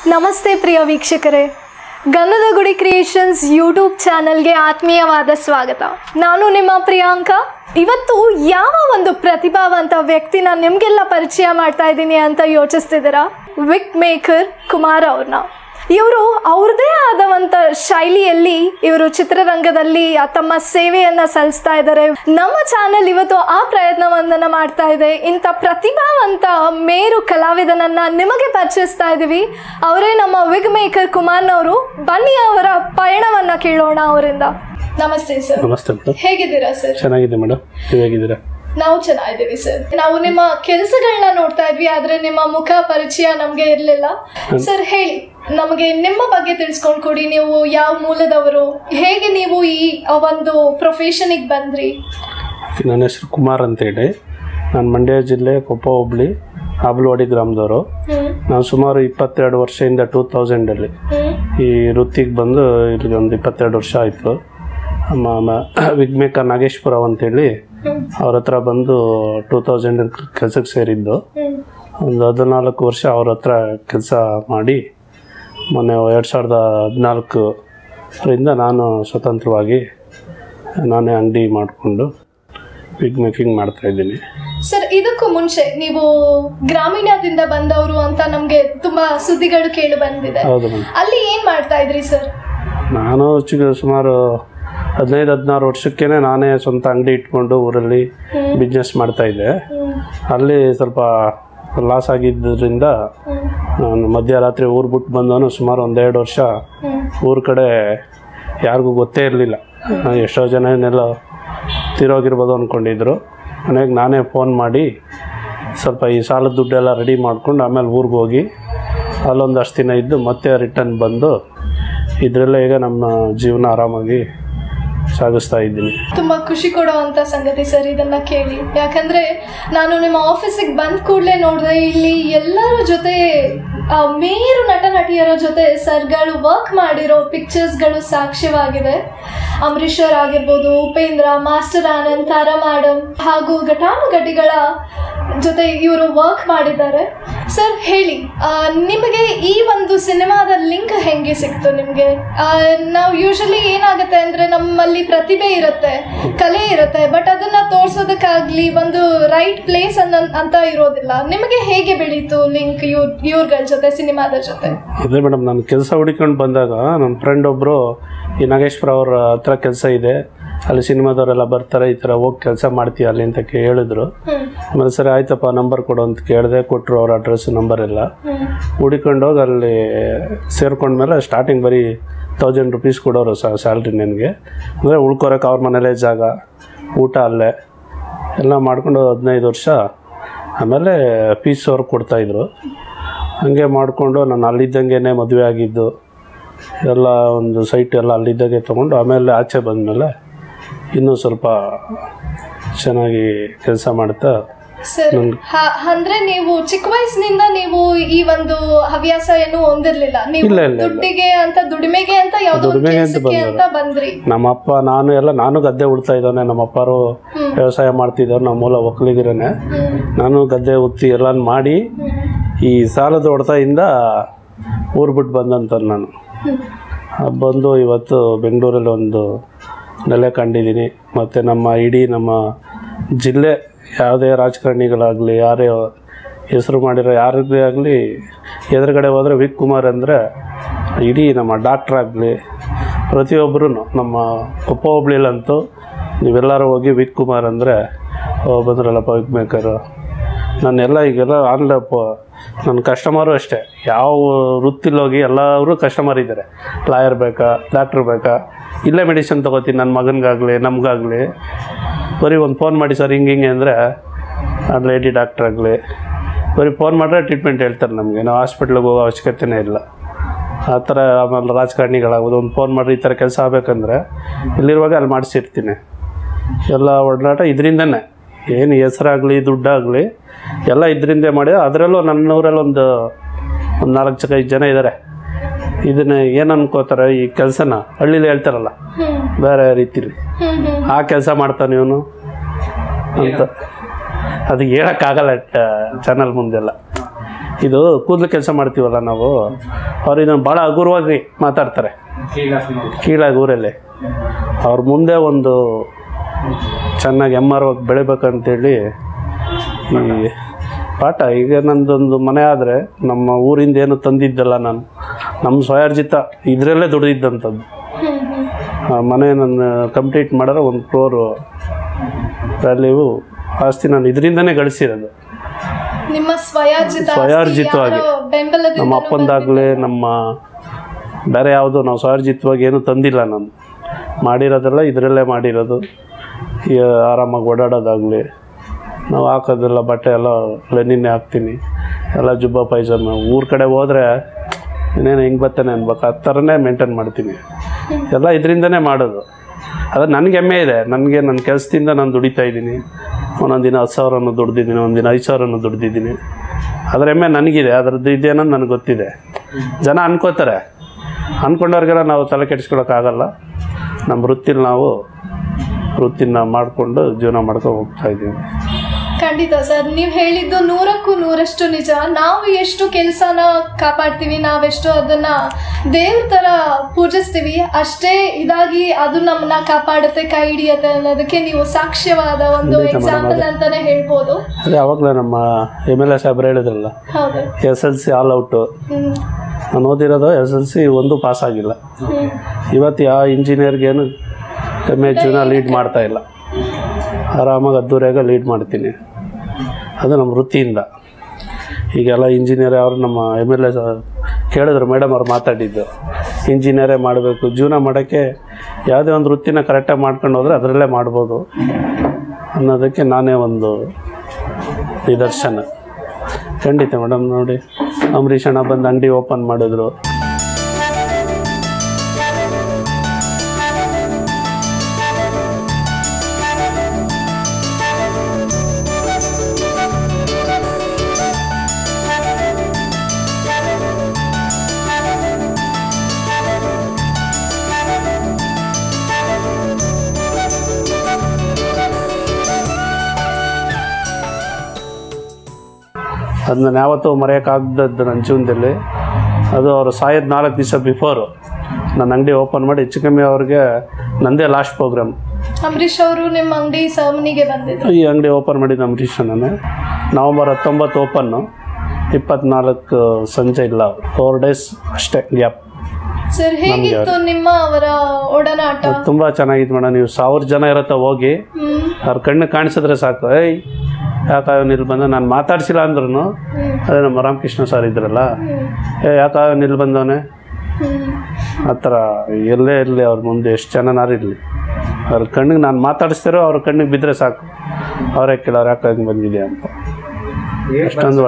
ನಮಸ್ತೆ ಪ್ರಿಯ ವೀಕ್ಷಕರೇ ಗಂಧದ ಗುಡಿ ಕ್ರಿಯೇಷನ್ಸ್ ಯೂಟ್ಯೂಬ್ ಚಾನಲ್ಗೆ ಆತ್ಮೀಯವಾದ ಸ್ವಾಗತ ನಾನು ನಿಮ್ಮ ಪ್ರಿಯಾಂಕ ಇವತ್ತು ಯಾವ ಒಂದು ಪ್ರತಿಭಾವಂತ ವ್ಯಕ್ತಿನ ನಿಮಗೆಲ್ಲ ಪರಿಚಯ ಮಾಡ್ತಾ ಇದ್ದೀನಿ ಅಂತ ಯೋಚಿಸ್ತಿದ್ದೀರಾ ವಿಕ್ ಮೇಕರ್ ಕುಮಾರ್ ಅವ್ರನ್ನ ಇವರು ಅವ್ರದ್ದೇ ಆದವಂತ ಶೈಲಿಯಲ್ಲಿ ಇವರು ಚಿತ್ರರಂಗದಲ್ಲಿ ತಮ್ಮ ಸೇವೆಯನ್ನ ಸಲ್ಲಿಸ್ತಾ ಇದ್ದಾರೆ ನಮ್ಮ ಚಾನೆಲ್ ಇವತ್ತು ಆ ಪ್ರಯತ್ನವನ್ನ ಮಾಡ್ತಾ ಇದೆ ಇಂಥ ಪ್ರತಿಭಾವಂತ ಮೇರು ಕಲಾವಿದನನ್ನ ನಿಮಗೆ ಪರಿಚಯಿಸ್ತಾ ಇದ್ದೀವಿ ಅವರೇ ನಮ್ಮ ವಿಗ್ ಮೇಕರ್ ಕುಮಾರ್ನವರು ಬನ್ನಿ ಅವರ ಪಯಣವನ್ನ ಕೇಳೋಣ ಅವರಿಂದ ನಮಸ್ತೆ ಸರ್ ನಮಸ್ತೆ ಮೇಡಮ್ ಹೇಗಿದ್ದೀರಾ ಸರ್ ಚೆನ್ನಾಗಿದೆ ಮೇಡಮ್ ನೀವು ಹೇಗಿದ್ದೀರಾ ನಾವು ಚೆನ್ನಾಗಿದ್ದೀವಿ ಸರ್ ನಾವು ನಿಮ್ಮ ಕೆಲಸಗಳನ್ನ ನೋಡ್ತಾ ಇದ್ವಿ ಆದ್ರೆ ನಿಮ್ಮ ಮುಖ ಪರಿಚಯ ನಮ್ಗೆ ಇರ್ಲಿಲ್ಲ ಸರ್ ಹೇಳಿ ನಮಗೆ ನಿಮ್ಮ ಬಗ್ಗೆ ತಿಳ್ಸ್ಕೊಂಡ್ ಕೊಡಿ ನೀವು ಯಾವ ಮೂಲದವರು ಹೇಗೆ ನೀವು ಈ ಒಂದು ಪ್ರೊಫೆಷನಿಗೆ ಬಂದ್ರಿ ನನ್ನ ಹೆಸರು ಕುಮಾರ್ ಅಂತೇಳಿ ನಾನು ಮಂಡ್ಯ ಜಿಲ್ಲೆ ಕೊಪ್ಪ ಹೋಬಳಿ ಆಬಲವಾಡಿ ಗ್ರಾಮದವರು ಹ್ಮ್ ನಾನು ಸುಮಾರು ಇಪ್ಪತ್ತೆರಡು ವರ್ಷದಿಂದ ಟೂ ತೌಸಂಡಲ್ಲಿ ಹ್ಮ್ ಈ ವೃತ್ತಿಗೆ ಬಂದು ಇಲ್ಲಿಗೆ ಒಂದು ಇಪ್ಪತ್ತೆರಡು ವರ್ಷ ಆಯಿತು ನಮ್ಮ ವಿಗ್ಮೇಕರ್ ನಾಗೇಶ್ವರವ್ ಅಂತೇಳಿ ಹ್ಮ್ ಅವ್ರ ಹತ್ರ ಬಂದು ಟೂ ತೌಸಂಡ್ ಕೆಲಸಕ್ಕೆ ಸೇರಿದ್ದು ಹ್ಮ್ ಒಂದು ಹದಿನಾಲ್ಕು ವರ್ಷ ಅವ್ರ ಹತ್ರ ಕೆಲಸ ಮಾಡಿ ಮೊನ್ನೆ ಎರಡು ಸಾವಿರದ ಹದಿನಾಲ್ಕರಿಂದ ನಾನು ಸ್ವತಂತ್ರವಾಗಿ ನಾನೇ ಅಂಗಡಿ ಮಾಡಿಕೊಂಡು ವಿಗ್ ಮೇಕಿಂಗ್ ಮಾಡ್ತಾಯಿದ್ದೀನಿ ಸರ್ ಇದಕ್ಕೂ ಮುಂಚೆ ನೀವು ಗ್ರಾಮೀಣದಿಂದ ಬಂದವರು ಅಂತ ನಮ್ಗೆ ತುಂಬಾ ಸುದ್ದಿಗಳು ಕೇಳಿ ಬಂದಿದೆ ಹೌದು ಮೇಡಮ್ ಅಲ್ಲಿ ಏನ್ ಮಾಡ್ತಾ ಇದ್ರಿ ಸರ್ ನಾನು ಚಿಕ್ಕ ಸುಮಾರು ಹದಿನೈದು ಹದಿನಾರು ವರ್ಷಕ್ಕೇ ನಾನೇ ಸ್ವಂತ ಅಂಗಡಿ ಇಟ್ಕೊಂಡು ಊರಲ್ಲಿ ಹ್ಮ್ ಬಿಸ್ನೆಸ್ ಮಾಡ್ತಾಯಿದ್ದೆ ಹ್ಮ್ ಅಲ್ಲಿ ಸ್ವಲ್ಪ ಲಾಸ್ ಆಗಿದ್ದರಿಂದ ಹ್ಮ್ ನಾನು ಮಧ್ಯರಾತ್ರಿ ಊರು ಬಿಟ್ಟು ಬಂದವನು ಸುಮಾರು ಒಂದೆರಡು ವರ್ಷ ಹ್ಮ್ ಊರ ಕಡೆ ಯಾರಿಗೂ ಗೊತ್ತೇ ಇರಲಿಲ್ಲ ಎಷ್ಟೋ ಜನ ಏನೆಲ್ಲ ತೀರೋಗಿರ್ಬೋದು ಅಂದ್ಕೊಂಡಿದ್ರು ಮನೆಗೆ ನಾನೇ ಫೋನ್ ಮಾಡಿ ಸ್ವಲ್ಪ ಈ ಸಾಲದ ದುಡ್ಡೆಲ್ಲ ರೆಡಿ ಮಾಡ್ಕೊಂಡು ಆಮೇಲೆ ಊರಿಗೆ ಹೋಗಿ ಅಲ್ಲೊಂದಷ್ಟು ದಿನ ಇದ್ದು ಮತ್ತೆ ರಿಟರ್ನ್ ಬಂದು ಇದರಲ್ಲೇ ಈಗ ನಮ್ಮ ಜೀವನ ಆರಾಮಾಗಿ ಸಾಗಿಸ್ತಾ ಇದ್ದೀನಿ ತುಂಬಾ ಖುಷಿ ಕೊಡುವಂತ ಸಂಗತಿ ಸರ್ ಇದನ್ನ ಕೇಳಿ ಯಾಕಂದ್ರೆ ನಾನು ನಿಮ್ಮ ಆಫೀಸಿಗೆ ಬಂದ ಕೂಡಲೇ ನೋಡಿದೆ ಇಲ್ಲಿ ಎಲ್ಲರ ಜೊತೆ ಆ, ಮೇರು ನಟ ನಟಿಯರ ಜೊತೆ ಸರ್ಗಳು ವರ್ಕ್ ಮಾಡಿರೋ ಪಿಕ್ಚರ್ಸ್ಗಳು ಸಾಕ್ಷ್ಯವಾಗಿದೆ ಅಂಬರೀಷ್ ಅವ್ರ್ ಆಗಿರ್ಬೋದು ಉಪೇಂದ್ರ ಮಾಸ್ಟರ್ ಆನಂದ್ ತಾರಾ ಮೇಡಮ್ ಹಾಗೂ ಘಟಾನುಘಟಿಗಳ ಜೊತೆ ಇವರು ವರ್ಕ್ ಮಾಡಿದ್ದಾರೆ ಸರ್ ಹೇಳಿ ಆ, ನಿಮಗೆ ಈ ಒಂದು ಸಿನಿಮಾದ ಲಿಂಕ್ ಹೆಂಗೆ ಸಿಕ್ತು ನಿಮಗೆ ನಾವು ಯೂಶಲಿ ಏನಾಗುತ್ತೆ ಅಂದ್ರೆ ನಮ್ಮಲ್ಲಿ ಪ್ರತಿಭೆ ಇರುತ್ತೆ ಕಲೆ ಇರುತ್ತೆ ಬಟ್ ಅದನ್ನ ತೋರ್ಸೋದಕ್ಕಾಗ್ಲಿ ಒಂದು ರೈಟ್ ಪ್ಲೇಸ್ ಅನ್ನ ಅಂತ ಇರೋದಿಲ್ಲ ನಿಮಗೆ ಹೇಗೆ ಬೆಳೀತು ಲಿಂಕ್ ಇವ್ರ ಇವ್ರಗಳ ಜೊತೆ ಸಿನಿಮಾದ ಜೊತೆ ಅದೇ ಮೇಡಮ್ ನಾನು ಕೆಲಸ ಹುಡುಕೊಂಡು ಬಂದಾಗ ನನ್ನ ಫ್ರೆಂಡ್ ಒಬ್ಬರು ಈ ನಾಗೇಶ್ವರ ಅವ್ರ ಹತ್ರ ಕೆಲಸ ಇದೆ ಅಲ್ಲಿ ಸಿನಿಮಾದವರೆಲ್ಲ ಬರ್ತಾರೆ ಈ ಥರ ಹೋಗಿ ಕೆಲಸ ಮಾಡ್ತೀಯ ಅಲ್ಲಿ ಅಂತ ಕೇ- ಹೇಳಿದ್ರು ಹ್ಮ್ ಆಮೇಲೆ ಸರಿ ಆಯ್ತಪ್ಪ ನಂಬರ್ ಕೊಡು ಅಂತ ಕೇಳಿದೆ ಕೊಟ್ಟರು ಅವ್ರ ಅಡ್ರೆಸ್ ನಂಬರ್ ಎಲ್ಲ ಹ್ಮ್ ಹುಡಿಕೊಂಡೋಗಿ ಅಲ್ಲಿ ಸೇರ್ಕೊಂಡ್ಮೇಲೆ ಸ್ಟಾರ್ಟಿಂಗ್ ಬರೀ ತೌಸಂಡ್ ರುಪೀಸ್ ಕೊಡೋರು ಸ್ಯಾಲ್ರಿ ನನಗೆ ಅಂದರೆ ಉಳ್ಕೊರಕ್ಕೆ ಅವ್ರ ಮನೇಲೇ ಜಾಗ ಊಟ ಅಲ್ಲೇ ಎಲ್ಲ ಮಾಡ್ಕೊಂಡು ಹದಿನೈದು ವರ್ಷ ಆಮೇಲೆ ಫೀಸ್ ಅವ್ರು ಕೊಡ್ತಾಯಿದ್ರು ಹಾಗೆ ಮಾಡಿಕೊಂಡು ನಾನು ಅಲ್ಲಿದ್ದಂಗೆ ಮದುವೆ ಆಗಿದ್ದು ಎಲ್ಲ ಒಂದು ಸೈಟ್ ಎಲ್ಲ ಅಲ್ಲಿದ್ದಾಗೆ ತೊಗೊಂಡು ಆಮೇಲೆ ಆಚೆ ಬಂದಮೇಲೆ ಇನ್ನೂ ಸ್ವಲ್ಪ ಚೆನ್ನಾಗಿ ಕೆಲಸ ಮಾಡ್ತಾ ಸರ್ ಹ- ಅಂದ್ರೆ ನೀವು ಚಿಕ್ಕ ವಯಸ್ಸಿನಿಂದ ನೀವು ಈ ಒಂದು ಹವ್ಯಾಸ ಏನು ಹೊಂದಿರ್ಲಿಲ್ಲ ನೀವು ಇಲ್ಲ, ಇಲ್ಲ, ಇಲ್ಲ. ದುಡ್ಡಿಗೆ ಅಂತ ದುಡಿಮೆಗೆ ಅಂತ ಯಾವ್ದೋ ಒಂದು ದುಡಿಮೆಗೆ ಅಂತ ಕೆಲ್ಸಕ್ಕೆ ಅಂತ ಬಂದ್ರಿ ನಮ್ಮಪ್ಪ ನಾನು ಎಲ್ಲ ನಾನು ಗದ್ದೆ ಉಳ್ತಾ ಇದ್ದಾನೆ ನಮ್ಮಪ್ಪರು ಹ್ಮ್. ವ್ಯವಸಾಯ ಮಾಡ್ತಿದ್ದವ್ರು ನಮ್ಮ ಮೂಲ ಒಕ್ಕಲಿಗರೇ ಹ್ಮ್ ನಾನು ಗದ್ದೆ ಉತ್ತಿ ಎಲ್ಲ ಮಾಡಿ ಹ್ಮ್ ಈ ಸಾಲದ ಹೊಡೆತದಿಂದ ಊರು ಬಿಟ್ಟು ಬಂದಂಥದ್ದು ನಾನು ಹ್ಮ್ ಆ, ಬಂದು ಇವತ್ತು ಬೆಂಗಳೂರಲ್ಲಿ ಒಂದು ನೆಲೆ ಕಂಡಿದ್ದೀನಿ ಮತ್ತು ನಮ್ಮ ಇಡೀ ನಮ್ಮ ಜಿಲ್ಲೆ ಯಾವುದೇ ರಾಜಕಾರಣಿಗಳಾಗಲಿ ಯಾರೇ ಹೆಸರು ಮಾಡಿರೋ ಯಾರಿಗೇ ಆಗಲಿ ಎದುರುಗಡೆ ಹೋದರೆ ವಿಕ್ ಕುಮಾರ್ ಅಂದರೆ ಇಡೀ ನಮ್ಮ ಡಾಕ್ಟ್ರ್ ಆಗಲಿ ಪ್ರತಿಯೊಬ್ಬರೂ ನಮ್ಮ ಕೊಪ್ಪ ಹೋಬ್ಳಿಲಂತೂ ನೀವೆಲ್ಲರೂ ಹೋಗಿ ವಿಕ್ ಕುಮಾರ್ ಅಂದರೆ ಬಂದ್ರಲ್ಲಪ್ಪ ವಿಕ್ ಮೇಕರು ನಾನೆಲ್ಲ ಈಗೆಲ್ಲ ಆನ್ಲೈನ್ ನನ್ನ ಕಸ್ಟಮರು ಅಷ್ಟೇ ಯಾವ ವೃತ್ತಿಲಿ ಹೋಗಿ ಎಲ್ಲರೂ ಕಸ್ಟಮರ್ ಇದ್ದಾರೆ ಲಾಯರ್ ಬೇಕಾ ಡಾಕ್ಟ್ರ್ ಬೇಕಾ ಇಲ್ಲೇ ಮೆಡಿಸಿನ್ ತೊಗೋತೀನಿ ನನ್ನ ಮಗನಿಗಾಗಲಿ ನಮಗಾಗಲಿ ಬರೀ ಒಂದು ಫೋನ್ ಮಾಡಿ ಸರ್ ಹಿಂಗೆ ಹಿಂಗೆ ಅಂದರೆ ಲೇಡಿ ಡಾಕ್ಟ್ರ್ ಆಗಲಿ ಬರೀ ಫೋನ್ ಮಾಡಿದ್ರೆ ಟ್ರೀಟ್ಮೆಂಟ್ ಹೇಳ್ತಾರೆ ನಮಗೆ ನಾವು ಹಾಸ್ಪಿಟ್ಲಿಗೆ ಹೋಗೋ ಅವಶ್ಯಕತೆನೇ ಇಲ್ಲ ಆ ಥರ ಆಮೇಲೆ ರಾಜಕಾರಣಿಗಳಾಗೋದು ಒಂದು ಫೋನ್ ಮಾಡಿದ್ರೆ ಈ ಥರ ಕೆಲಸ ಆಗಬೇಕಂದ್ರೆ ಇಲ್ಲಿರುವಾಗ ಅಲ್ಲಿ ಮಾಡಿಸಿರ್ತೀನಿ ಎಲ್ಲ ಒಡನಾಟ ಇದರಿಂದನೇ ಏನು ಹೆಸರಾಗಲಿ ದುಡ್ಡಾಗಲಿ ಎಲ್ಲ ಇದರಿಂದೇ ಮಾಡಿ ಅದರಲ್ಲೂ ನನ್ನ ಊರಲ್ಲಿ ಒಂದು ಒಂದು ನಾಲ್ಕು ಜನ ಐದು ಜನ ಇದ್ದಾರೆ ಇದನ್ನ ಏನು ಅನ್ಕೋತಾರೆ ಈ ಕೆಲಸನ ಹಳ್ಳಿಲಿ ಹೇಳ್ತಾರಲ್ಲ ಹ್ಮ್ ಬೇರೆ ರೀತಿಲಿ ಹ್ಮ್ ಹ್ಮ್ ಆ ಕೆಲಸ ಮಾಡ್ತಾನೆ ಇವನು ಅಂತ ಅದು ಹೇಳೋಕ್ಕಾಗಲ್ಲ ಚಾನಲ್ ಮುಂದೆಲ್ಲ ಇದು ಕೂದಲು ಕೆಲಸ ಮಾಡ್ತೀವಲ್ಲ ನಾವು ಅವ್ರು ಇದನ್ನು ಭಾಳ ಹಗುರವಾಗಿ ಮಾತಾಡ್ತಾರೆ ಕೀಳಾಗಿ ಊರಲ್ಲಿ ಅವ್ರ ಮುಂದೆ ಒಂದು ಚೆನ್ನಾಗಿ ಎಮ್ಮರವಾಗಿ ಬೆಳಿಬೇಕಂತೇಳಿ ಈ ಪಾಠ ಈಗ ನಂದೊಂದು ಮನೆ ಆದರೆ ನಮ್ಮ ಊರಿಂದ ಏನು ತಂದಿದ್ದಲ್ಲ ನಾನು ನಮ್ಮ ಸ್ವಯಾರ್ಜಿತ ಇದರಲ್ಲೇ ದುಡಿದಿದ್ದಂಥದ್ದು ಹ್ಮ್ ಹ್ಮ್ ಆ ಮನೆ ನಾನು ಕಂಪ್ಲೀಟ್ ಮಾಡಿದ್ರೆ ಒಂದು ಫ್ಲೋರು ವ್ಯಾಲ್ಯೂ ಆಸ್ತಿ ನಾನು ಇದರಿಂದನೇ ಗಳಿಸಿರೋದು ನಿಮ್ಮ ಸ್ವಯಾರ್ಜಿತ ಆಸ್ತಿ ಸ್ವಯಾರ್ಜಿತವಾಗಿ. ಯಾರೋ ಬೆಂಬಲದಿಂದ ನಮ್ಮ ಅಪ್ಪಂದಾಗಲಿ ನಮ್ಮ ಬೇರೆ ಯಾವುದು ನಾವು ಸ್ವರ್ಜಿತವಾಗಿ ಏನೂ ತಂದಿಲ್ಲ ನಾನು ಮಾಡಿರೋದೆಲ್ಲ ಇದರಲ್ಲೇ ಮಾಡಿರೋದು ಈ ಆರಾಮಾಗಿ ಓಡಾಡೋದಾಗಲಿ ನಾವು ಹಾಕೋದೆಲ್ಲ ಬಟ್ಟೆ ಎಲ್ಲ ಲೆನಿನ್ನೇ ಹಾಕ್ತೀನಿ ಎಲ್ಲ ಜುಬ್ಬ ಪೈಜಾಮ ಊರ ಕಡೆ ಹೋದರೆ ಇನ್ನೇನು ಹಿಂಗೆ ಬರ್ತಾನೆ ಅನ್ಬೇಕು ಆ ಥರನೇ ಮೇಂಟೈನ್ ಮಾಡ್ತೀನಿ ಎಲ್ಲ ಇದರಿಂದನೇ ಮಾಡೋದು ಅದು ನನಗೆ ಹೆಮ್ಮೆ ಇದೆ ನನಗೆ ನನ್ನ ಕೆಲಸದಿಂದ ನಾನು ದುಡಿತಾ ಇದ್ದೀನಿ ಒಂದೊಂದು ದಿನ ಹತ್ತು ಸಾವಿರನೂ ದುಡ್ದಿದ್ದೀನಿ ಒಂದಿನ ಐದು ಸಾವಿರನೂ ದುಡ್ದಿದ್ದೀನಿ ಅದ್ರ ಹೆಮ್ಮೆ ನನಗಿದೆ ಅದ್ರದ್ದು ಇದೇನೋ ನನಗೆ ಗೊತ್ತಿದೆ ಜನ ಅನ್ಕೋತಾರೆ ಅಂದ್ಕೊಂಡವ್ರಿಗೆಲ್ಲ ನಾವು ತಲೆ ಕೆಡಿಸ್ಕೊಳಕ್ಕಾಗಲ್ಲ ನಮ್ಮ ವೃತ್ತಿಲಿ ನಾವು ವೃತ್ತಿನ ಮಾಡಿಕೊಂಡು ಜೀವನ ಮಾಡ್ಕೊಂಡು ಹೋಗ್ತಾ ಇದ್ದೀವಿ ಖಂಡಿತ ಸರ್ ನೀವು ಹೇಳಿದ್ದು ನೂರಕ್ಕೂ ನೂರಷ್ಟು ನಿಜ ನಾವು ಎಷ್ಟು ಕೆಲಸನ ಕಾಪಾಡ್ತೀವಿ ನಾವೆಷ್ಟು ಅದನ್ನ ದೇವ್ರ ತರ ಪೂಜಿಸ್ತೀವಿ ಅಷ್ಟೇ ಇದಾಗಿ ಅದು ನಮ್ಮನ್ನ ಕಾಪಾಡುತ್ತೆ ಕೈ ಹಿಡಿಯುತ್ತೆ ಅನ್ನೋದಕ್ಕೆ ನೀವು ಸಾಕ್ಷ್ಯವಾದ ಒಂದು ಖಂಡಿತ madam, ಎಕ್ಸಾಂಪಲ್ ಅದೇ. ಅಂತಾನೆ ಹೇಳ್ಬೋದು ಅದೇ ಆವಾಗಲೇ ನಮ್ಮ ಎಮ್ ಎಲ್ ಎ ಸಾಹೇಬ್ರು ಹೇಳಿದ್ರಲ್ಲ ಹೌದು S L C all out ಹ್ಮ್ ನಾನು ಓದಿರೋದು ಎಸ್ ಎಲ್ ಸಿ ಒಂದು ಪಾಸ್ ಆಗಿಲ್ಲ ಹ್ಮ್ ಇವತ್ತು ಯಾವ ಇಂಜಿನಿಯರ್ಗೇನು ಕಮ್ಮಿ ಜೀವನ ಲೀಡ್ ಮಾಡ್ತಾ ಇಲ್ಲ ಆರಾಮಾಗಿ ಅದ್ದೂರಿಯಾಗ ಲೀಡ್ ಮಾಡ್ತೀನಿ ಅದು ನಮ್ಮ ವೃತ್ತಿಯಿಂದ ಈಗೆಲ್ಲ ಇಂಜಿನಿಯರ್ ಅವರು ನಮ್ಮ ಎಮ್ ಎಲ್ ಎ ಕೇಳಿದ್ರು ಮೇಡಮ್ ಅವ್ರು ಮಾತಾಡಿದ್ದು ಇಂಜಿನಿಯರೇ ಮಾಡಬೇಕು ಜೀವನ ಮಾಡೋಕ್ಕೆ ಯಾವುದೇ ಒಂದು ವೃತ್ತಿನ ಕರೆಕ್ಟಾಗಿ ಮಾಡ್ಕೊಂಡು ಹೋದರೆ ಅದರಲ್ಲೇ ಮಾಡ್ಬೋದು ಅನ್ನೋದಕ್ಕೆ ನಾನೇ ಒಂದು ನಿದರ್ಶನ ಖಂಡಿತ ಮೇಡಮ್ ನೋಡಿ ಅಂಬರೀಷ್ ಅಣ್ಣ ಬಂದು ಅಂಗಡಿ ಓಪನ್ ಮಾಡಿದ್ರು ಅದು ನಾನು ಯಾವತ್ತೂ ಮರೆಯೋಕ್ಕಾಗ್ದದ್ದು ನನ್ನ ಜೀವನದಲ್ಲಿ ಅದು ಅವರು ಸಾಯೋದು ನಾಲ್ಕು ದಿವಸ ಬಿಫೋರು ನನ್ನ ಅಂಗಡಿ ಓಪನ್ ಮಾಡಿ ಹೆಚ್ಚು ಕಮ್ಮಿ ಅವ್ರಿಗೆ ನಂದೇ ಲಾಸ್ಟ್ ಪ್ರೋಗ್ರಾಮ್ ಅಂಬರೀಷ್ ಅವರು ನಿಮ್ಮ ಅಂಗಡಿ ಸವನಿಗೆ ಬಂದಿದ್ರು ಈ ಅಂಗಡಿ ಓಪನ್ ಮಾಡಿದ್ದು ಅಂಬರೀಷ್ ನಾನು ನವಂಬರ್ ಹತ್ತೊಂಬತ್ತು ಓಪನ್ನು ಇಪ್ಪತ್ನಾಲ್ಕು ಸಂಜೆ ಇಲ್ಲ ಫೋರ್ ಡೇಸ್ ಅಷ್ಟೇ ಗ್ಯಾಪ್ ಸರ್ ಹೇಗಿತ್ತು ನಿಮ್ಮ ಅವರ ಒಡನಾಟ ತುಂಬ ಚೆನ್ನಾಗಿತ್ತು ಮೇಡಮ್ ನೀವು ಸಾವಿರ ಜನ ಇರತ್ತ ಹೋಗಿ ಹ್ಮ್ ಅವ್ರ ಕಣ್ಣು ಕಾಣಿಸಿದ್ರೆ ಸಾಕು ಏಯ್ ಯಾಕೆ ಅವ್ನು ಇಲ್ಲಿ ಬಂದ ನಾನು ಮಾತಾಡ್ಸಿಲ್ಲ ಅಂದ್ರೂ ಹ್ಮ್ ಅದೇ ನಮ್ಮ ರಾಮಕೃಷ್ಣ ಸರ್ ಇದ್ರಲ್ಲ ಹ್ಮ್ ಏ ಯಾಕೆ ಅವ್ನು ಇಲ್ಲಿ ಬಂದವನೇ ಹ್ಮ್ ಆ ಥರ ಎಲ್ಲೇ ಇರಲಿ ಅವ್ರ ಮುಂದೆ ಎಷ್ಟು ಜನನಾರು ಇರಲಿ ಅವ್ರ ಕಣ್ಣಿಗೆ ನಾನು ಮಾತಾಡಿಸ್ತಿರೋ ಅವ್ರ ಕಣ್ಣಿಗೆ ಬಿದ್ದರೆ ಸಾಕು ಅವರೇ ಕೇಳೋರು ಯಾಕೆ ಹಂಗೆ ಬಂದಿದೆ ಅಂತ ಅಷ್ಟೊಂದು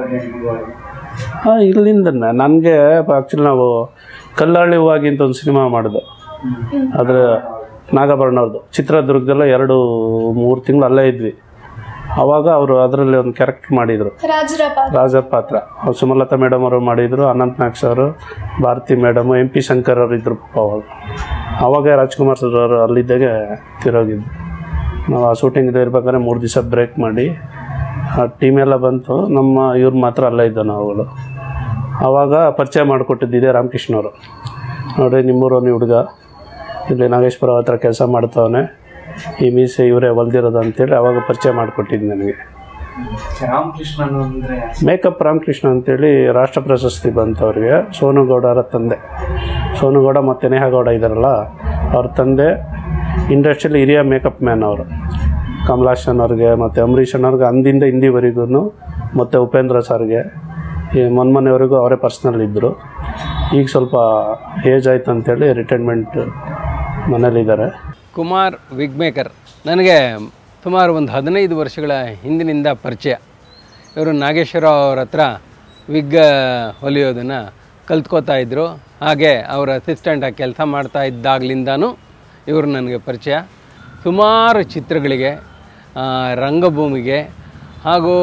ಹಾಂ ಇಲ್ಲಿಂದ ನನಗೆ ಆ್ಯಕ್ಚುಲಿ ನಾವು ಕಲ್ಲಳ್ಳಿ ಹೂವಾಗಿ ಅಂತ ಒಂದು ಸಿನಿಮಾ ಮಾಡಿದ್ದು ಅದ್ರ ನಾಗಾಭರಣವ್ರದ್ದು ಚಿತ್ರದುರ್ಗದಲ್ಲ ಎರಡು ಮೂರು ತಿಂಗಳು ಅಲ್ಲೇ ಇದ್ವಿ ಆವಾಗ ಅವರು ಅದರಲ್ಲಿ ಒಂದು ಕ್ಯಾರೆಕ್ಟರ್ ಮಾಡಿದರು ರಾಜರ ಪಾತ್ರ ರಾಜ ಪಾತ್ರ ಅವ್ರು ಸುಮಲತಾ ಮೇಡಮ್ ಅವರು ಮಾಡಿದರು ಅನಂತ್ ನಾಗ್ಸ್ ಅವರು Bharathi madam M P Shankar ಅವರು ಇದ್ರು ಪಾಪ ಅವಾಗ ಆವಾಗ ರಾಜ್ಕುಮಾರ್ ಸರ್ ಅವರು ಅಲ್ಲಿದ್ದಾಗೆ ತಿರೋಗಿದ್ದು ನಾವು ಆ ಶೂಟಿಂಗ್ ಇರ್ಬೇಕಾದ್ರೆ ಮೂರು ದಿವಸ ಬ್ರೇಕ್ ಮಾಡಿ ಆ ಟೀಮ್ ಎಲ್ಲ ಬಂತು ನಮ್ಮ ಇವ್ರು ಮಾತ್ರ ಅಲ್ಲೇ ಇದ್ದೋ ನಾವುಗಳು ಆವಾಗ ಪರಿಚಯ ಮಾಡಿಕೊಟ್ಟಿದ್ದು ಇದೇ ರಾಮಕೃಷ್ಣವರು ನೋಡ್ರಿ ನಿಮ್ಮೂರವನು ಹುಡುಗ ಇಲ್ಲಿ ನಾಗೇಶ್ವರ ಹತ್ರ ಕೆಲಸ ಮಾಡ್ತಾವನೆ ಈ ಮೀಸೆ ಇವರೇ ಹೊಲ್ದಿರೋದು ಅಂತೇಳಿ ಆವಾಗ ಪರಿಚಯ ಮಾಡಿಕೊಟ್ಟಿದ್ದು ನನಗೆ ರಾಮಕೃಷ್ಣನ್ ಅಂದ್ರೆ ಮೇಕಪ್ ರಾಮಕೃಷ್ಣ ಅಂತೇಳಿ ರಾಷ್ಟ್ರ ಪ್ರಶಸ್ತಿ ಬಂತು ಅವ್ರಿಗೆ ಸೋನುಗೌಡರ ತಂದೆ ಸೋನುಗೌಡ ಮತ್ತು ನೇಹಗೌಡ ಇದ್ದಾರಲ್ಲ ಅವ್ರ ತಂದೆ ಇಂಡಸ್ಟ್ರಿಯಲ್ಲಿ ಹಿರಿಯ ಮೇಕಪ್ ಮ್ಯಾನ್ ಅವರು ಕಮಲಾಶನ್ ಅವ್ರಿಗೆ ಮತ್ತು ಅಂಬರೀಷ್ ಅಣ್ಣವ್ರಿಗೆ ಅಂದಿಂದ ಹಿಂದಿವರೆಗೂ ಮತ್ತು ಉಪೇಂದ್ರ ಸರ್ಗೆ ಈ ಮೊನ್ಮನೆವರೆಗೂ ಅವರೇ ಪರ್ಸ್ನಲ್ ಇದ್ದರು ಈಗ ಸ್ವಲ್ಪ ಏಜ್ ಆಯ್ತು ಅಂತೇಳಿ ರಿಟೈರ್ಮೆಂಟ್ ಮನೇಲಿದ್ದಾರೆ ಕುಮಾರ್ ವಿಗ್ ಮೇಕರ್ ನನಗೆ ಸುಮಾರು ಒಂದು ಹದಿನೈದು ವರ್ಷಗಳ ಹಿಂದಿನಿಂದ ಪರಿಚಯ ಇವರು ನಾಗೇಶ್ವರ ಅವ್ರ ಹತ್ರ ವಿಗ್ ಹೊಲಿಯೋದನ್ನು ಕಲ್ತ್ಕೋತಾ ಇದ್ದರು ಹಾಗೆ ಅವರ ಅಸಿಸ್ಟೆಂಟಾಗಿ ಕೆಲಸ ಮಾಡ್ತಾ ಇದ್ದಾಗಲಿಂದನೂ ಇವರು ನನಗೆ ಪರಿಚಯ ಸುಮಾರು ಚಿತ್ರಗಳಿಗೆ ಆ, ರಂಗಭೂಮಿಗೆ ಹಾಗೂ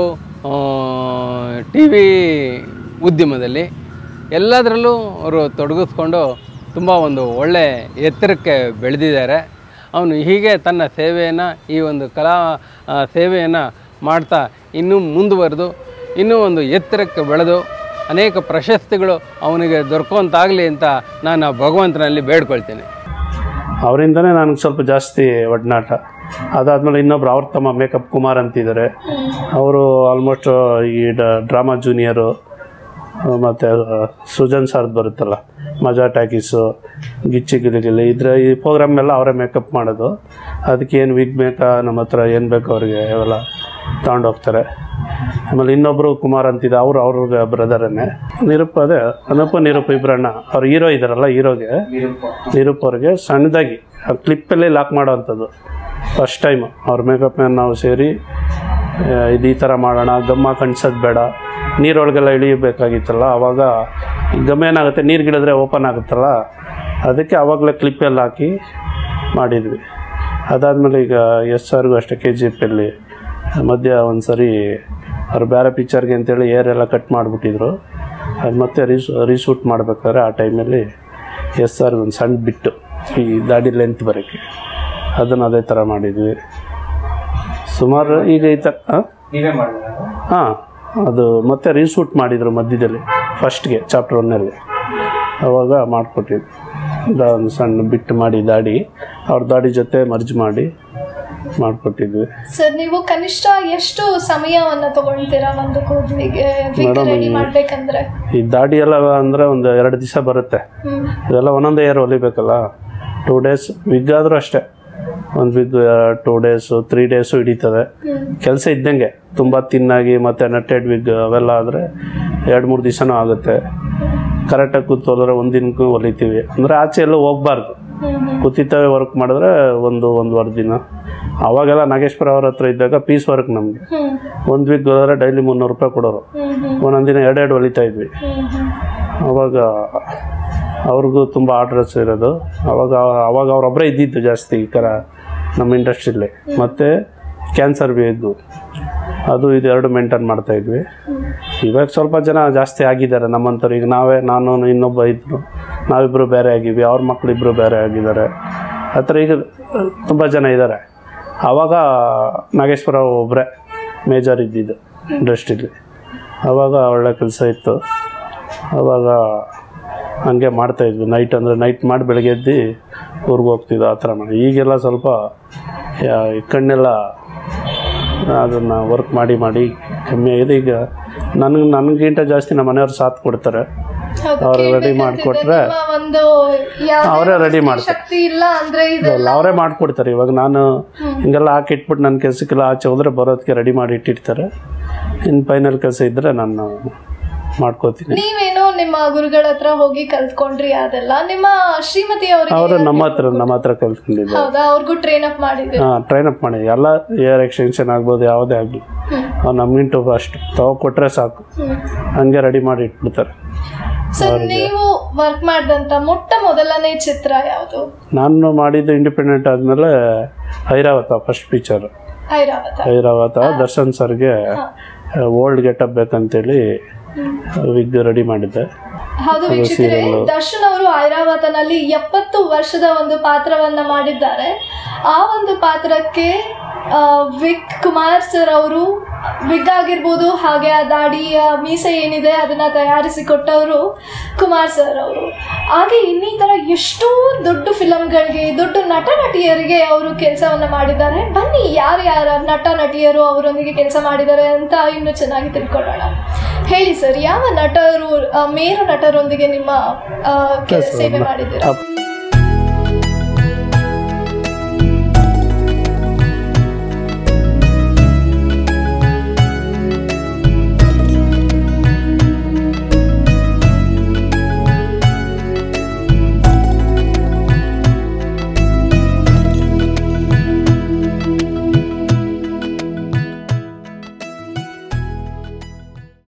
ಟಿ ವಿ ಉದ್ಯಮದಲ್ಲಿ ಎಲ್ಲದರಲ್ಲೂ ಅವರು ತೊಡಗಿಸ್ಕೊಂಡು ತುಂಬ ಒಂದು ಒಳ್ಳೆ ಎತ್ತರಕ್ಕೆ ಬೆಳೆದಿದ್ದಾರೆ ಅವನು ಹೀಗೆ ತನ್ನ ಸೇವೆಯನ್ನು ಈ ಒಂದು ಕಲಾ ಸೇವೆಯನ್ನು ಮಾಡ್ತಾ ಇನ್ನೂ ಮುಂದುವರೆದು ಇನ್ನೂ ಒಂದು ಎತ್ತರಕ್ಕೆ ಬೆಳೆದು ಅನೇಕ ಪ್ರಶಸ್ತಿಗಳು ಅವನಿಗೆ ದೊರಕುವಂತಾಗಲಿ ಅಂತ ನಾನು ಆ ಭಗವಂತನಲ್ಲಿ ಬೇಡ್ಕೊಳ್ತೇನೆ ಅವರಿಂದನೇ ನನಗೆ ಸ್ವಲ್ಪ ಜಾಸ್ತಿ ಒಡನಾಟ ಅದಾದಮೇಲೆ ಇನ್ನೊಬ್ರು ಅವ್ರ ತಮ್ಮ ಮೇಕಪ್ ಕುಮಾರ್ ಅಂತಿದ್ದಾರೆ ಅವರು ಆಲ್ಮೋಸ್ಟ್ ಈ ಡ್ರಾಮಾ ಜೂನಿಯರು ಮತ್ತು ಸುಜನ್ ಸರ್ದು ಬರುತ್ತಲ್ಲ ಮಜಾ ಟ್ಯಾಕೀಸು ಗಿಚ್ಚಿ ಗಿಲಿಗಿಲಿ ಇದ್ರ ಈ ಪ್ರೋಗ್ರಾಮ್ ಎಲ್ಲ ಅವರೇ ಮೇಕಪ್ ಮಾಡೋದು ಅದಕ್ಕೆ ಏನು ವಿಗ್ ಬೇಕಾ ನಮ್ಮ ಹತ್ರ ಏನು ಬೇಕು ಅವ್ರಿಗೆ ಅವೆಲ್ಲ ತಗೊಂಡೋಗ್ತಾರೆ ಆಮೇಲೆ ಇನ್ನೊಬ್ಬರು ಕುಮಾರ್ ಅಂತಿದ್ದ ಅವರು ಅವ್ರ ಬ್ರದರನ್ನೇ ನಿರೂಪ್ ಅದೇ ಅನೂಪ ನಿರೂಪ್ ಇಬ್ರಣ್ಣ ಅವ್ರು ಹೀರೋ ಇದ್ದಾರಲ್ಲ ಹೀರೋಗೆ ನಿರೂಪ್ ಅವ್ರಿಗೆ ಸಣ್ಣದಾಗಿ ಆ ಕ್ಲಿಪ್ಪಲ್ಲಿ ಲಾಕ್ ಮಾಡೋವಂಥದ್ದು ಫಸ್ಟ್ ಟೈಮ್ ಅವ್ರ ಮೇಕಪ್ ಮ್ಯಾನ್ ನಾವು ಸೇರಿ ಆ, ಇದು ಈ ಥರ ಮಾಡೋಣ ಗಮ್ಮ ಕಣ್ಸೋದು ಬೇಡ ನೀರೊಳಗೆಲ್ಲ ಇಳಿಯಬೇಕಾಗಿತ್ತಲ್ಲ ಆವಾಗ ಈ ಗಮ್ ಏನಾಗುತ್ತೆ ನೀರು ಗಿಳಿದ್ರೆ ಓಪನ್ ಆಗುತ್ತಲ್ಲ ಅದಕ್ಕೆ ಆವಾಗಲೇ ಕ್ಲಿಪ್ಪೆಲ್ಲ ಹಾಕಿ ಮಾಡಿದ್ವಿ ಅದಾದಮೇಲೆ ಈಗ ಎಸ್ ಆರ್ಗೂ ಅಷ್ಟೇ ಕೆ ಜಿ ಎಫಲ್ಲಿ ಮಧ್ಯ ಒಂದು ಸರಿ ಅವ್ರು ಬೇರೆ ಪಿಕ್ಚರ್ಗೆ ಅಂತೇಳಿ ಏರ್ ಎಲ್ಲ ಕಟ್ ಮಾಡಿಬಿಟ್ಟಿದ್ರು ಅದು ಮತ್ತೆ ರೀಸ್ ರೀಶೂಟ್ ಮಾಡ್ಬೇಕಾದ್ರೆ ಆ ಟೈಮಲ್ಲಿ ಎಸ್ ಆರ್ ಒಂದು ಸಣ್ಣ ಬಿಟ್ಟು ಈ ದಾಡಿ ಲೆಂತ್ ಬರೋಕ್ಕೆ ಅದನ್ನು ಅದೇ ಥರ ಮಾಡಿದ್ವಿ ಸುಮಾರು ಈಗ ಈ ಥರ ಹಾಂ ನೀವೇ ಮಾಡಿದ್ರ ಹಾಂ ಅದು ಮತ್ತೆ ರೀಶೂಟ್ ಮಾಡಿದರು ಮಧ್ಯದಲ್ಲಿ ಫಸ್ಟ್ಗೆ ಚಾಪ್ಟರ್ ಒನ್ನಲ್ಲಿ ಅವಾಗ ಮಾಡಿಕೊಟ್ಟಿದ್ವಿ ಒಂದು ಸಣ್ಣ ಬಿಟ್ಟು ಮಾಡಿ ದಾಡಿ ಅವ್ರ ದಾಡಿ ಜೊತೆ ಮರ್ಜ್ ಮಾಡಿ ಮಾಡಿಕೊಟ್ಟಿದ್ವಿ ಸರ್ ನೀವು ಕನಿಷ್ಠ ಎಷ್ಟು ಸಮಯವನ್ನ ತಗೊಳ್ತೀರಾ ಒಂದು ಕೂದಲಿಗೆ Madam, ರೆಡಿ ಈ- ಮಾಡ್ಬೇಕಂದ್ರೆ ಈ ದಾಡಿ ಎಲ್ಲ ಅಂದರೆ ಒಂದು ಎರಡು ದಿವಸ ಬರುತ್ತೆ ಹ್ಮ್ ಇದೆಲ್ಲ ಒಂದೊಂದೇ ಏರ್ ಹೊಲಿಬೇಕಲ್ಲ ಟೂ ಡೇಸ್ ವಿಗ್ ಆದರೂ ಅಷ್ಟೇ ಒಂದು wig two days three days ಹಿಡಿತದೆ ಹ್ಮ್ ಕೆಲಸ ಇದ್ದಂಗೆ ತುಂಬ ತಿನ್ನಾಗಿ ಮತ್ತು ನಟ್ಟೆಡ್ ವಿಗ್ ಅವೆಲ್ಲ ಆದರೆ ಎರಡು ಮೂರು ದಿವಸನೂ ಆಗುತ್ತೆ ಕರೆಕ್ಟಾಗಿ ಕೂತು ಹೊಲಿದ್ರೆ ಒಂದು ದಿನಕ್ಕೂ ಹೊಲಿತೀವಿ ಅಂದರೆ ಆಚೆ ಎಲ್ಲೂ ಹೋಗ್ಬಾರ್ದು ಹ್ಮ್ ಹ್ಮ್ ಕೂತಿತ್ತವೆ ವರ್ಕ್ ಮಾಡಿದ್ರೆ ಒಂದು ಒಂದುವರೆ ದಿನ ಅವಾಗೆಲ್ಲ ನಾಗೇಶ್ವರ ಅವ್ರ ಹತ್ರ ಇದ್ದಾಗ ಪೀಸ್ ವರ್ಕ್ ನಮಗೆ ಹ್ಮ್ ಒಂದು ವೀಕ್ ಹೋದ್ರೆ ಡೈಲಿ ಮುನ್ನೂರು ರೂಪಾಯಿ ಕೊಡೋರು ಹ್ಮ್ ಹ್ಮ್ ಒಂದೊಂದು ದಿನ ಎರಡೆರಡು ಹೊಲಿತಾ ಇದ್ವಿ ಹ್ಮ್ ಹ್ಮ್ ಅವಾಗ ಅವ್ರಿಗೂ ತುಂಬ ಆರ್ಡ್ರಸ್ ಇರೋದು ಅವಾಗ ಅವಾಗ ಅವರೊಬ್ಬರೇ ಇದ್ದಿದ್ದು ಜಾಸ್ತಿ ಈ ಥರ ನಮ್ಮ ಇಂಡಸ್ಟ್ರಿಲಿ ಮತ್ತು ಕ್ಯಾನ್ಸರ್ ಬೇಕು ಅದು ಇದು ಎರಡು ಮೇಂಟೈನ್ ಮಾಡ್ತಾ ಇದ್ವಿ ಇವಾಗ ಸ್ವಲ್ಪ ಜನ ಜಾಸ್ತಿ ಆಗಿದ್ದಾರೆ ನಮ್ಮಂಥವ್ರು ಈಗ ನಾವೇ ನಾನು ಇನ್ನೊಬ್ಬ ಇದ್ದರು ನಾವಿಬ್ಬರು ಬೇರೆ ಆಗಿವಿ ಅವ್ರ ಮಕ್ಕಳಿಬ್ಬರು ಬೇರೆ ಆಗಿದ್ದಾರೆ ಆ ಥರ ಈಗ ತುಂಬ ಜನ ಇದ್ದಾರೆ ಆವಾಗ ನಾಗೇಶ್ವರ ಒಬ್ಬರೇ ಮೇಜರ್ ಇದ್ದಿದ್ದು ಇಂಡಸ್ಟ್ರಿಲಿ ಆವಾಗ ಒಳ್ಳೆ ಕೆಲಸ ಇತ್ತು ಆವಾಗ ಹಂಗೆ ಮಾಡ್ತಾಯಿದ್ವಿ ನೈಟ್ ಅಂದರೆ ನೈಟ್ ಮಾಡಿ ಬೆಳಗ್ಗೆ ಎದ್ದು ಊರಿಗೆ ಹೋಗ್ತಿದ್ವಿ ಆ ಥರ ಮಾಡಿ ಈಗೆಲ್ಲ ಸ್ವಲ್ಪ ಯಾ- ಈ ಕಣ್ಣೆಲ್ಲ ಅದನ್ನು ವರ್ಕ್ ಮಾಡಿ ಮಾಡಿ ಕಮ್ಮಿ ಆಗಿದೆ ಈಗ ನನಗೆ ನನಗಿಂತ ಜಾಸ್ತಿ ನಮ್ಮ ಮನೆಯವ್ರು ಸಾಥ್ ಕೊಡ್ತಾರೆ ಹೌದು, ಅವ್ರು ready ಕೇಳ್ಬೇಕಂತಿದೆ. ಮಾಡ್ಕೊಟ್ರೆ ನಿಮ್ಮ ಒಂದು ಯಾವ್ದೇ ಅವರೇ ready ವಸ್ತು ಮಾಡ್ತಾರೆ. ಶಕ್ತಿ ಇಲ್ಲ ಅಂದ್ರೆ ಇದು ಇಲ್ಲ ಅವರೇ ಮಾಡಿಕೊಡ್ತಾರೆ ಇವಾಗ ನಾನು ಹಿಂಗೆಲ್ಲ ಹಾಕಿಟ್ಬಿಟ್ಟು ನನ್ನ ಕೆಲಸಕ್ಕೆಲ್ಲ ಆಚೆ ಹೋದರೆ ಬರೋದಕ್ಕೆ ರೆಡಿ ಮಾಡಿ ಇಟ್ಟಿರ್ತಾರೆ ಇನ್ನು ಫೈನಲ್ ಕೆಲಸ ಇದ್ದರೆ ನಾನು ಮಾಡ್ಕೋತೀನಿ ನೀವೇನೋ ನಿಮ್ಮ ಗುರುಗಳ ಹತ್ರ ಹೋಗಿ ಕಲ್ತ್ಕೊಂಡ್ರಿ ಅದೆಲ್ಲ ನಿಮ್ಮ ಶ್ರೀಮತಿ ಅವರು ಅವರಿಗೆ ನಮ್ಮ ಹತ್ರ ನಮ್ಮ ಹತ್ರ ಕಲ್ತ್ಕೊಂಡಿದ್ದಾರೆ ಹೌದಾ ಅವ್ರಿಗೂ ಟ್ರೈನ್ ಅಪ್ ಮಾಡಿದ್ರು ಹಾಂ ಟ್ರೈನ್ ಅಪ್ ಮಾಡಿ ಎಲ್ಲ ಏರ್ ಎಕ್ಸ್ಟೆನ್ಷನ್ ಆಗ್ಬೋದು ಯಾವುದೇ ಆಗಲಿ ಅವ್ರು ನಮಗಿಂಟು ಅಷ್ಟು ತಗೋ ಕೊಟ್ಟರೆ ಸಾಕು ಹಂಗೆ ರೆಡಿ ಮಾಡಿ ಇಟ್ಬಿಡ್ತಾರೆ ಸರ್ ನೀವು ವರ್ಕ್ ಮಾಡಿದಂತ ಮೊಟ್ಟ ಮೊದಲನೇ ಚಿತ್ರ ಯಾವುದು ನಾನು ಮಾಡಿದ್ದು ಇಂಡಿಪೆಂಡೆಂಟ್ ಆದಮೇಲೆ ಐರಾವತ ಫಸ್ಟ್ ಪಿಕ್ಚರ್ ಐರಾವತ ಐರಾವತ ದರ್ಶನ್ ಸರ್ಗೆ ಓಲ್ಡ್ ಗೆಟಪ್ ಬೇಕಂತೇಳಿ ವಿಗ್ ರೆಡಿ ಮಾಡಿದ್ದೆ ಹೌದು ವೀಕ್ಷಕರೇ ದರ್ಶನ್ ಅವರು ಐರಾವತನಲ್ಲಿ ಎಪ್ಪತ್ತು ವರ್ಷದ ಒಂದು ಪಾತ್ರವನ್ನ ಮಾಡಿದ್ದಾರೆ ಆ ಒಂದು ಪಾತ್ರಕ್ಕೆ ಆ, ವಿಕ್ ಕುಮಾರ್ ಸರ್ ಅವರು ವಿಗ್ ಆಗಿರ್ಬೋದು ಹಾಗೆ ಆ ದಾಡಿಯ ಮೀಸೆ ಏನಿದೆ ಅದನ್ನ ತಯಾರಿಸಿ ಕೊಟ್ಟವರು ಕುಮಾರ್ ಸರ್ ಅವರು ಹಾಗೆ ಇನ್ನಿತರ ಎಷ್ಟೋ ದೊಡ್ಡ ಫಿಲಮ್ಗಳಿಗೆ ದೊಡ್ಡ ನಟ ನಟಿಯರಿಗೆ ಅವರು ಕೆಲಸವನ್ನ ಮಾಡಿದ್ದಾರೆ ಬನ್ನಿ ಯಾರ್ಯಾರ ನಟ ನಟಿಯರು ಅವರೊಂದಿಗೆ ಕೆಲಸ ಮಾಡಿದ್ದಾರೆ ಅಂತ ಇನ್ನು ಚೆನ್ನಾಗಿ ತಿಳ್ಕೊಳ್ಳೋಣ ಹೇಳಿ ಸರ್ ಯಾವ ನಟರು ಆ, ಮೇರು ನಟರೊಂದಿಗೆ ನಿಮ್ಮ ಆ, ಕೆಲ- ಸೇವೆ ಮಾಡಿದ್ದೀರಾ ಅಪ್-